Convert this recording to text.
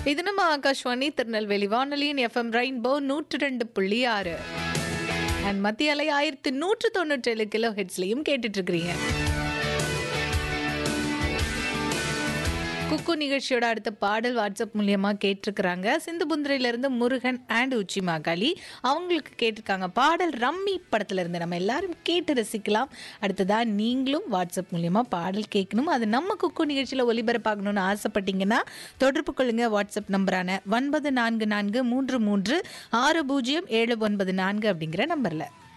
இது நம்ம ஆகாஷ்வாணி திருநெல்வேலி வானொலியின் எஃப்எம் ரெயின்போ நூற்று ரெண்டு புள்ளி ஆறு அண்ட் மத்திய அலை ஆயிரத்தி நூற்று தொண்ணூற்றி ஏழு கிலோ ஹெட்ஸ்லையும் கேட்டுட்டு இருக்கிறீங்க குக்கு நிகழ்ச்சியோட அடுத்த பாடல் வாட்ஸ்அப் மூலியமா கேட்டிருக்கிறாங்க சிந்துபுந்திரையில இருந்து முருகன் அண்ட் உச்சி மாகாளி அவங்களுக்கு கேட்டிருக்காங்க பாடல் ரம்மி படத்துல இருந்து நம்ம எல்லாரும் கேட்டு ரசிக்கலாம் அடுத்ததா நீங்களும் வாட்ஸ்அப் மூலியமா பாடல் கேட்கணும் அது நம்ம குக்கு நிகழ்ச்சியில ஒளிபரப்பாகணும்னு ஆசைப்பட்டீங்கன்னா தொடர்பு கொள்ளுங்க வாட்ஸ்அப் நம்பரான ஒன்பது நான்கு நான்கு மூன்று மூன்று ஆறு பூஜ்ஜியம் ஏழு ஒன்பது நான்கு அப்படிங்கிற நம்பர்ல